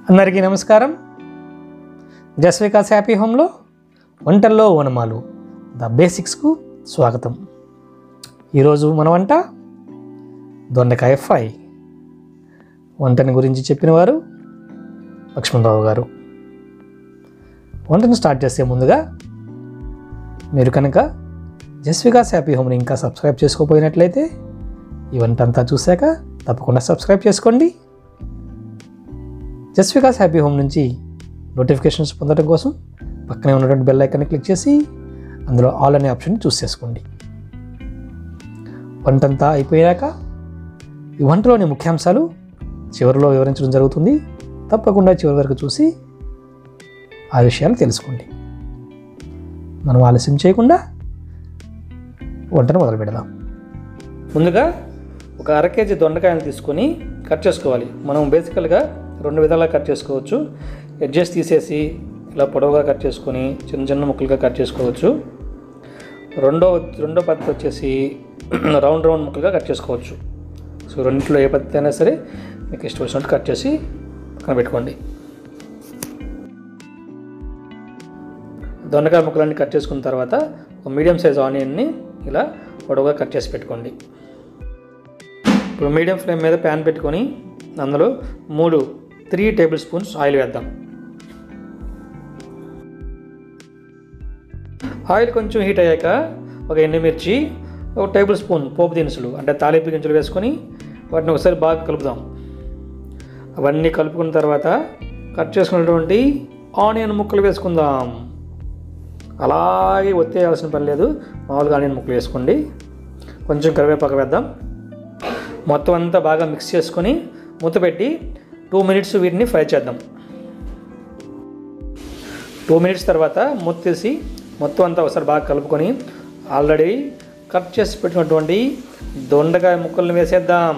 అందరికీ నమస్కారం just Vikas happy హోమ్లో వంటల్లో వనమాలు ద బేసిక్స్కు స్వాగతం ఈరోజు మన వంట దొండకాయ ఫ్రై వంటని గురించి చెప్పిన వారు లక్ష్మణరావు గారు వంటను స్టార్ట్ చేసే ముందుగా మీరు కనుక జస్ వికాస్ హ్యాపీ హోమ్ని ఇంకా సబ్స్క్రైబ్ చేసుకోపోయినట్లయితే ఈ వంట అంతా చూశాక తప్పకుండా సబ్స్క్రైబ్ చేసుకోండి జస్ట్ వికాస్ హ్యాపీ హోమ్ నుంచి నోటిఫికేషన్స్ పొందడం కోసం పక్కనే ఉన్నటువంటి బెల్ ఐకాన్ని క్లిక్ చేసి అందులో ఆల్ అనే ఆప్షన్ చూస్ చేసుకోండి వంటంతా అయిపోయాక ఈ వంటలోని ముఖ్యాంశాలు చివరిలో వివరించడం జరుగుతుంది తప్పకుండా చివరి వరకు చూసి ఆ విషయాలు తెలుసుకోండి మనం ఆలస్యం చేయకుండా వంటను మొదలు పెడదాం ముందుగా ఒక అర కేజీ దొండకాయలు తీసుకొని కట్ చేసుకోవాలి మనం బేసికల్గా రెండు విధాలుగా కట్ చేసుకోవచ్చు ఎడ్జెస్ తీసేసి ఇలా పొడవుగా కట్ చేసుకొని చిన్న చిన్న ముక్కలుగా కట్ చేసుకోవచ్చు రెండో రెండో పద్ధతి వచ్చేసి రౌండ్ రౌండ్ ముక్కలుగా కట్ చేసుకోవచ్చు సో రెండింటిలో ఏ పద్ధతి అయినా సరే మీకు ఇష్టం వచ్చినట్టు కట్ చేసి పక్కన పెట్టుకోండి దొండకాయ ముక్కలన్నీ కట్ చేసుకున్న తర్వాత ఒక మీడియం సైజ్ ఆనియన్ని ఇలా పొడవుగా కట్ చేసి పెట్టుకోండి ఇప్పుడు మీడియం ఫ్లేమ్ మీద ప్యాన్ పెట్టుకొని అందులో మూడు త్రీ టేబుల్ స్పూన్స్ ఆయిల్ వేద్దాం ఆయిల్ కొంచెం హీట్ అయ్యాక ఒక ఎండుమిర్చి ఒక టేబుల్ స్పూన్ పోపు దినుసులు అంటే తాలింపు గింజలు వేసుకొని వాటిని ఒకసారి బాగా కలుపుదాం అవన్నీ కలుపుకున్న తర్వాత కట్ చేసుకున్నటువంటి ఆనియన్ ముక్కలు వేసుకుందాం అలాగే ఒత్తేయాల్సిన పని లేదు మామూలుగా ఆనియన్ ముక్కలు వేసుకోండి కొంచెం కరివేపాకు వేద్దాం మొత్తం అంతా బాగా మిక్స్ చేసుకొని మూత పెట్టి టూ మినిట్స్ వీటిని ఫ్రై చేద్దాం టూ మినిట్స్ తర్వాత మూత తీసి మొత్తం అంతా ఒకసారి బాగా కలుపుకొని ఆల్రెడీ కట్ చేసి పెట్టినటువంటి దొండకాయ ముక్కలను వేసేద్దాం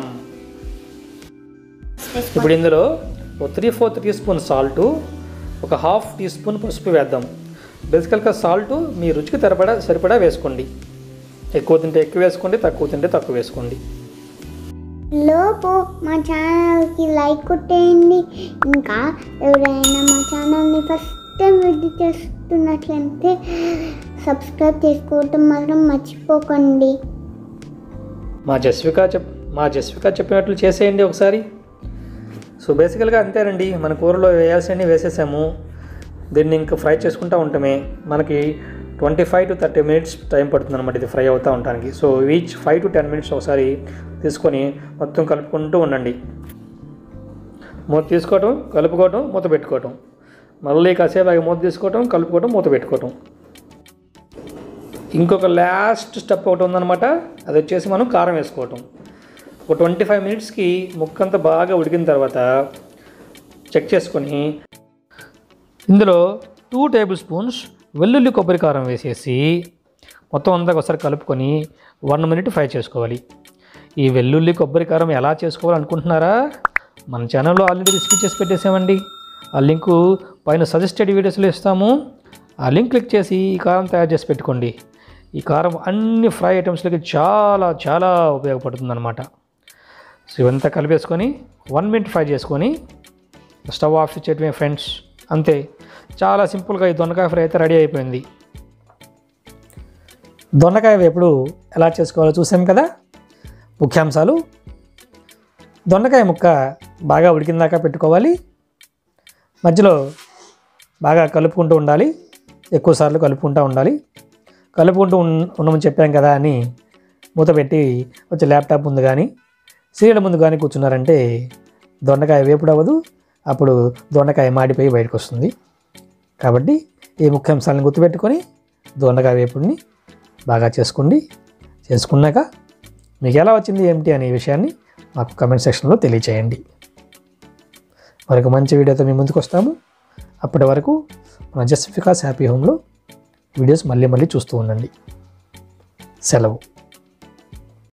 ఇప్పుడు ఇందులో ఒక three fourth teaspoon salt ఒక హాఫ్ టీ స్పూన్ పసుపు వేద్దాం బేసికల్గా సాల్ట్ మీ రుచికి సరిపడా సరిపడా వేసుకోండి ఎక్కువ తింటే ఎక్కువ వేసుకోండి తక్కువ తింటే తక్కువ వేసుకోండి లోపు మా ఛానల్కి లైక్ కొట్టేయండి ఇంకా ఎవరైనా మా ఛానల్ని ఫస్ట్ టైం విజిట్ చేస్తున్నట్లయితే సబ్స్క్రైబ్ చేసుకోవటం మాత్రం మర్చిపోకండి మా జస్విక చెప్ మా జస్విక చెప్పినట్లు చేసేయండి ఒకసారి సో బేసికల్గా అంతేనండి మన కూరలో వేయాల్సినవి వేసేసాము దీన్ని ఇంకా ఫ్రై చేసుకుంటూ ఉంటామే మనకి twenty five to thirty minutes time పడుతుంది అనమాట ఇది ఫ్రై అవుతూ ఉండడానికి so each five to ten minutes ఒకసారి తీసుకొని మొత్తం కలుపుకుంటూ ఉండండి మూత తీసుకోవటం కలుపుకోవటం మూత పెట్టుకోవటం మళ్ళీ కాసేపు ఆగి మూత తీసుకోవటం కలుపుకోవటం మూత పెట్టుకోవటం ఇంకొక లాస్ట్ స్టెప్ ఒకటి ఉందన్నమాట అది వచ్చేసి మనం కారం వేసుకోవటం ఒక ట్వంటీ ఫైవ్ మినిట్స్కి ముక్కంతా బాగా ఉడికిన తర్వాత చెక్ చేసుకొని ఇందులో టూ టేబుల్ స్పూన్స్ వెల్లుల్లి కొబ్బరి కారం వేసేసి మొత్తం అంతా ఒకసారి కలుపుకొని వన్ మినిట్ ఫ్రై చేసుకోవాలి ఈ వెల్లుల్లి కొబ్బరి కారం ఎలా చేసుకోవాలనుకుంటున్నారా మన ఛానల్లో ఆల్రెడీ రెసిపీ చేసి పెట్టేసామండి ఆ లింకు పైన సజెస్టెడ్ వీడియోస్లో ఇస్తాము ఆ లింక్ క్లిక్ చేసి ఈ కారం తయారు చేసి పెట్టుకోండి ఈ కారం అన్ని ఫ్రై ఐటమ్స్లకి చాలా చాలా ఉపయోగపడుతుంది అనమాట సో ఇవంతా కలిపేసుకొని వన్ మినిట్ ఫ్రై చేసుకొని స్టవ్ ఆఫ్ చేయటమే ఫ్రెండ్స్ అంతే చాలా సింపుల్గా ఈ దొండకాయ ఫ్రై అయితే రెడీ అయిపోయింది దొండకాయ వేపుడు ఎలా చేసుకోవాలో చూసాం కదా ముఖ్యాంశాలు దొండకాయ ముక్క బాగా ఉడికిందాకా పెట్టుకోవాలి మధ్యలో బాగా కలుపుకుంటూ ఉండాలి ఎక్కువసార్లు కలుపుకుంటూ ఉండాలి కలుపుకుంటూ ఉన్- ఉండమని చెప్పాం కదా అని మూత పెట్టి వచ్చి ల్యాప్టాప్ ముందు కానీ సీరియల్ ముందు కానీ కూర్చున్నారంటే దొండకాయ వేపుడు అవ్వదు అప్పుడు దొండకాయ మాడిపోయి బయటకు వస్తుంది కాబట్టి ఈ ముఖ్యాంశాలను గుర్తుపెట్టుకొని దొండకాయ వేపుడిని బాగా చేసుకోండి చేసుకున్నాక మీకు ఎలా వచ్చింది ఏమిటి అనే విషయాన్ని మాకు కమెంట్ సెక్షన్లో తెలియచేయండి మరొక మంచి వీడియోతో మీ ముందుకు వస్తాము అప్పటి వరకు మన జస్టిఫికాస్ హ్యాపీ హోమ్లో వీడియోస్ మళ్ళీ మళ్ళీ చూస్తూ ఉండండి సెలవు